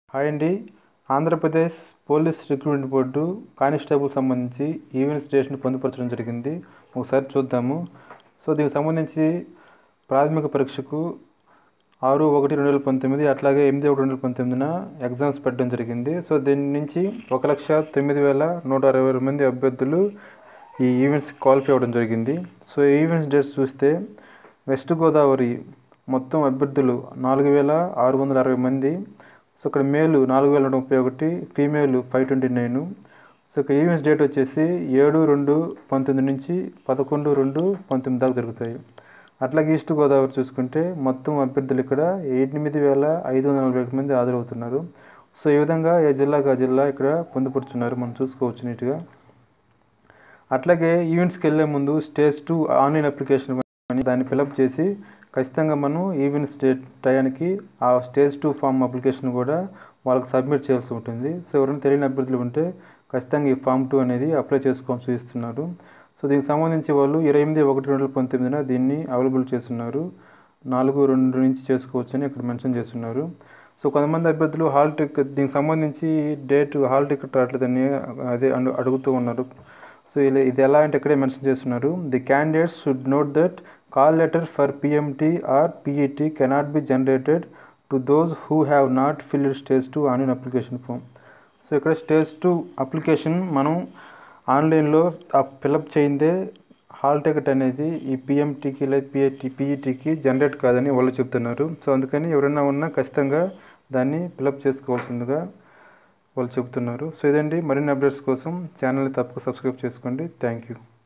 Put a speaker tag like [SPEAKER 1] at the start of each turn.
[SPEAKER 1] hi అండి Andhra Pradesh police recruitment board constable సంబంధించి events డేట్ని పొందుపరచడం జరిగింది ఒకసారి చూద్దాము సో దీనికి సంబంధించి ప్రాథమిక పరీక్షకు ఆరు ఒకటి రెండు వేల పంతొమ్మిది అట్లాగే ఎనిమిది ఒకటి రెండు వేల పంతొమ్మిదిన ఎగ్జామ్స్ పెట్టడం జరిగింది సో దీని నుంచి ఒక లక్ష తొమ్మిది వేల నూట అరవై ఆరు మంది అభ్యర్థులు ఈ ఈవెంట్స్ క్వాలిఫై అవ్వడం జరిగింది సో ఈ ఈవెంట్స్ డేట్స్ చూస్తే వెస్ట్ గోదావరి మొత్తం అభ్యర్థులు నాలుగు వేల ఆరు వందల అరవై మంది సో ఇక్కడ మేలు నాలుగు వేల నూట ముప్పై ఒకటి female five twenty nine so ఇక్కడ ఈవెంట్స్ డేట్ వచ్చేసి ఏడు రెండు పంతొమ్మిది నుంచి పదకొండు రెండు పంతొమ్మిది దాకా జరుగుతాయి అట్లాగే ఈస్ట్ గోదావరి చూసుకుంటే మొత్తం అభ్యర్థులు ఇక్కడ ఎనిమిది వేల ఐదు వందల నలభై ఒకటి మంది హాజరవుతున్నారు సో ఈ విధంగా ఏ జిల్లాకు ఆ జిల్లా ఇక్కడ పొందుపరుచున్నారు మనం చూసుకోవచ్చు నీట్గా అట్లాగే ఈవెంట్స్కి వెళ్ళే ముందు స్టేజ్ టూ ఆన్లైన్ అప్లికేషన్ అని దాన్ని ఫిలప్ చేసి ఖచ్చితంగా మనం ఈవెంట్స్ డేట్ టయానికి ఆ స్టేజ్ టూ ఫామ్ అప్లికేషన్ కూడా వాళ్ళకి సబ్మిట్ చేయాల్సి ఉంటుంది సో ఎవరైనా తెలియని అభ్యర్థులు ఉంటే ఖచ్చితంగా ఈ ఫామ్ టూ అనేది అప్లై చేసుకోవాలని చూపిస్తున్నారు సో దీనికి సంబంధించి వాళ్ళు ఇరవై ఎనిమిది ఒకటి రెండు వేల పంతొమ్మిదిన దీన్ని అవైలబుల్ చేస్తున్నారు నాలుగు రెండు నుంచి చేసుకోవచ్చు అని ఇక్కడ మెన్షన్ చేస్తున్నారు సో కొంతమంది అభ్యర్థులు హాల్ టికెట్ దీనికి సంబంధించి డేట్ హాల్ టికెట్ రావట్లేదని అదే అను- అడుగుతూ ఉన్నారు సో ఇలా ఇది ఎలా అంటే ఇక్కడే మెన్షన్ చేస్తున్నారు the candidates should note that call letter for PMT or PET cannot be generated to those who have not filled stage two online application form so ఇక్కడ స్టేజ్ టూ అప్లికేషన్ మనం ఆన్లైన్లో fill up చేయిందే hall ticket అనేది ఈ పిఎంటీకి లేదా PIT పిఈటీకి generate కాదని వాళ్ళు చెప్తున్నారు so అందుకని ఎవరైనా ఉన్నా ఖచ్చితంగా దాన్ని ఫిలప్ చేసుకోవాల్సిందిగా వాళ్ళు చెబుతున్నారు సో ఇదండి మరిన్ని అప్డేట్స్ కోసం ఛానల్ని తప్పక సబ్స్క్రైబ్ చేసుకోండి థ్యాంక్ యూ